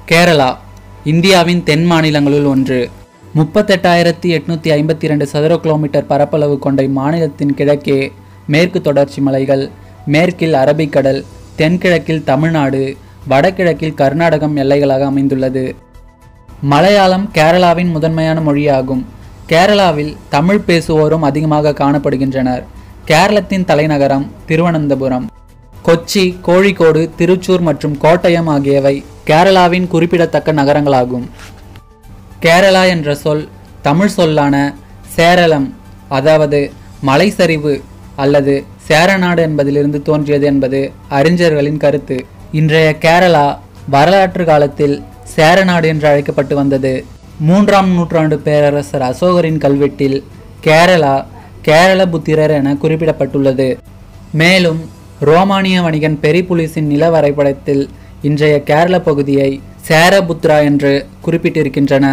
கேரளா இந்தியாவின் தென் மாநிலங்களுள் ஒன்று முப்பத்தெட்டாயிரத்தி எட்நூற்றி ஐம்பத்தி இரண்டு சதுர கிலோமீட்டர் பரப்பளவு கொண்ட இம்மாநிலத்தின் கிழக்கே மேற்கு தொடர்ச்சி மலைகள் மேற்கில் அரபிக்கடல் தென்கிழக்கில் தமிழ்நாடு வடகிழக்கில் கர்நாடகம் எல்லைகளாக அமைந்துள்ளது மலையாளம் கேரளாவின் முதன்மையான மொழியாகும் கேரளாவில் தமிழ் பேசுவோரும் அதிகமாக காணப்படுகின்றனர் கேரளத்தின் தலைநகரம் திருவனந்தபுரம் கொச்சி கோழிக்கோடு திருச்சூர் மற்றும் கோட்டயம் ஆகியவை கேரளாவின் குறிப்பிடத்தக்க நகரங்களாகும் கேரளா என்ற சொல் தமிழ் சொல்லான சேரளம் அதாவது மலைசரிவு அல்லது சேரநாடு என்பதிலிருந்து தோன்றியது என்பது அறிஞர்களின் கருத்து இன்றைய கேரளா வரலாற்று காலத்தில் சேரநாடு என்று அழைக்கப்பட்டு வந்தது மூன்றாம் நூற்றாண்டு பேரரசர் அசோகரின் கல்வெட்டில் கேரளா கேரளபுத்திரர் என குறிப்பிடப்பட்டுள்ளது மேலும் ரோமானிய வணிகன் பெரிபுலிஸின் நில வரைபடத்தில் இன்றைய கேரள பகுதியை சேரபுத்ரா என்று குறிப்பிட்டிருக்கின்றன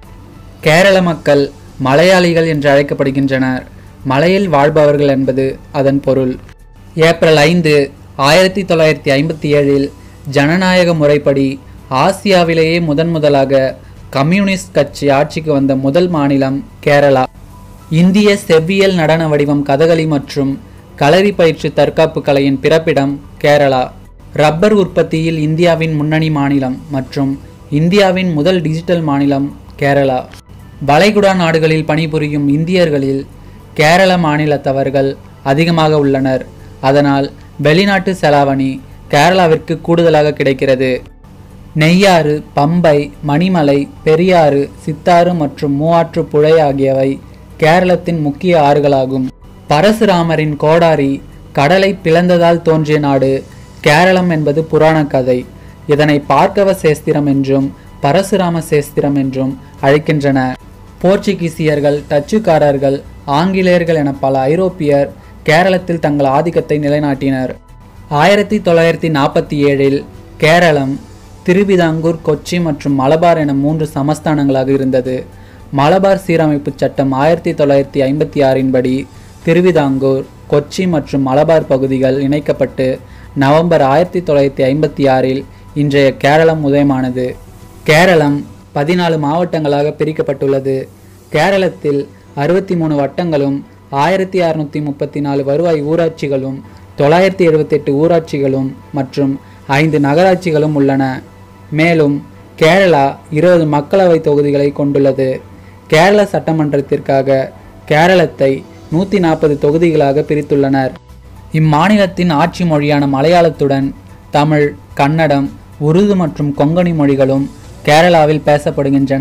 கேரள மக்கள் மலையாளிகள் என்று அழைக்கப்படுகின்றனர் மலையில் வாழ்பவர்கள் என்பது அதன் பொருள் ஏப்ரல் ஐந்து ஆயிரத்தி தொள்ளாயிரத்தி ஐம்பத்தி ஏழில் ஜனநாயக முறைப்படி ஆசியாவிலேயே முதன் முதலாக கம்யூனிஸ்ட் கட்சி ஆட்சிக்கு வந்த முதல் மாநிலம் கேரளா இந்திய செவ்வியல் நடன வடிவம் கதகளி மற்றும் களரி பயிற்சி தற்காப்பு கலையின் பிறப்பிடம் கேரளா ரப்பர் உற்பத்தியில் இந்தியாவின் முன்னணி மாநிலம் மற்றும் இந்தியாவின் முதல் டிஜிட்டல் மாநிலம் கேரளா வளைகுடா நாடுகளில் பணிபுரியும் இந்தியர்களில் கேரள மாநிலத்தவர்கள் அதிகமாக உள்ளனர் அதனால் வெளிநாட்டு செலாவணி கேரளாவிற்கு கூடுதலாக கிடைக்கிறது நெய்யாறு பம்பை மணிமலை பெரியாறு சித்தாறு மற்றும் மூவாற்று புழை ஆகியவை கேரளத்தின் முக்கிய ஆறுகளாகும் பரசுராமரின் கோடாரி கடலை பிளந்ததால் தோன்றிய நாடு கேரளம் என்பது புராண கதை இதனை பார்க்கவ சேஸ்திரம் என்றும் பரசுராம சேஸ்திரம் என்றும் அழைக்கின்றன போர்ச்சுகீசியர்கள் டச்சுக்காரர்கள் ஆங்கிலேயர்கள் என பல ஐரோப்பியர் கேரளத்தில் தங்கள் ஆதிக்கத்தை நிலைநாட்டினர் ஆயிரத்தி தொள்ளாயிரத்தி நாற்பத்தி ஏழில் கேரளம் திருவிதாங்கூர் கொச்சி மற்றும் மலபார் என மூன்று சமஸ்தானங்களாக இருந்தது மலபார் சீரமைப்பு சட்டம் ஆயிரத்தி தொள்ளாயிரத்தி ஐம்பத்தி ஆறின் படி திருவிதாங்கூர் கொச்சி மற்றும் மலபார் பகுதிகள் இணைக்கப்பட்டு நவம்பர் ஆயிரத்தி தொள்ளாயிரத்தி ஐம்பத்தி ஆறில் இன்றைய கேரளம் உதயமானது கேரளம் பதினாலு மாவட்டங்களாக பிரிக்கப்பட்டுள்ளது கேரளத்தில் அறுபத்தி மூணு வட்டங்களும் ஆயிரத்தி அறுநூற்றி முப்பத்தி நாலு வருவாய் ஊராட்சிகளும் தொள்ளாயிரத்தி எழுபத்தெட்டு ஊராட்சிகளும் மற்றும் ஐந்து நகராட்சிகளும் உள்ளன மேலும் கேரளா இருபது மக்களவை தொகுதிகளை கொண்டுள்ளது கேரள சட்டமன்றத்திற்காக கேரளத்தை நூற்றி நாற்பது தொகுதிகளாக பிரித்துள்ளனர் இம்மாநிலத்தின் ஆட்சி மொழியான மலையாளத்துடன் தமிழ் கன்னடம் உருது மற்றும் கொங்கணி மொழிகளும் கேரளாவில் பேசப்படுகின்றன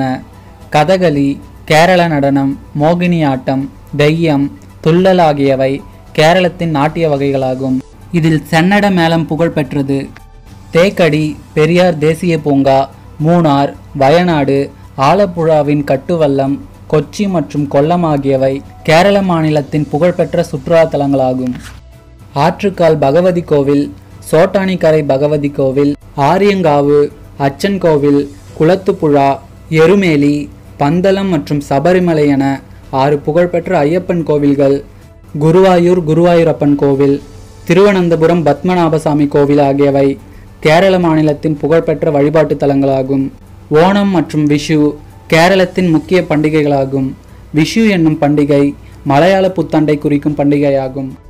கதகளி கேரள நடனம் மோகினி ஆட்டம் தெய்யம் துள்ளல் ஆகியவை கேரளத்தின் நாட்டிய வகைகளாகும் இதில் சென்னட மேளம் புகழ் பெற்றது தேக்கடி பெரியார் தேசிய பூங்கா மூணார் வயநாடு ஆலப்புழாவின் கட்டுவல்லம் கொச்சி மற்றும் கொல்லம் ஆகியவை கேரள மாநிலத்தின் புகழ்பெற்ற சுற்றுலா தலங்களாகும் ஆற்றுக்கால் பகவதி கோவில் சோட்டானிக்கரை பகவதி கோவில் ஆரியங்காவு அச்சன் கோவில் குளத்துப்புழா எருமேலி பந்தளம் மற்றும் சபரிமலை என ஆறு புகழ்பெற்ற ஐயப்பன் கோவில்கள் குருவாயூர் குருவாயூரப்பன் கோவில் திருவனந்தபுரம் பத்மநாபசாமி கோவில் ஆகியவை கேரள மாநிலத்தின் புகழ்பெற்ற வழிபாட்டு தலங்களாகும் ஓணம் மற்றும் விஷு கேரளத்தின் முக்கிய பண்டிகைகளாகும் விஷு என்னும் பண்டிகை மலையாள புத்தாண்டை குறிக்கும் பண்டிகையாகும்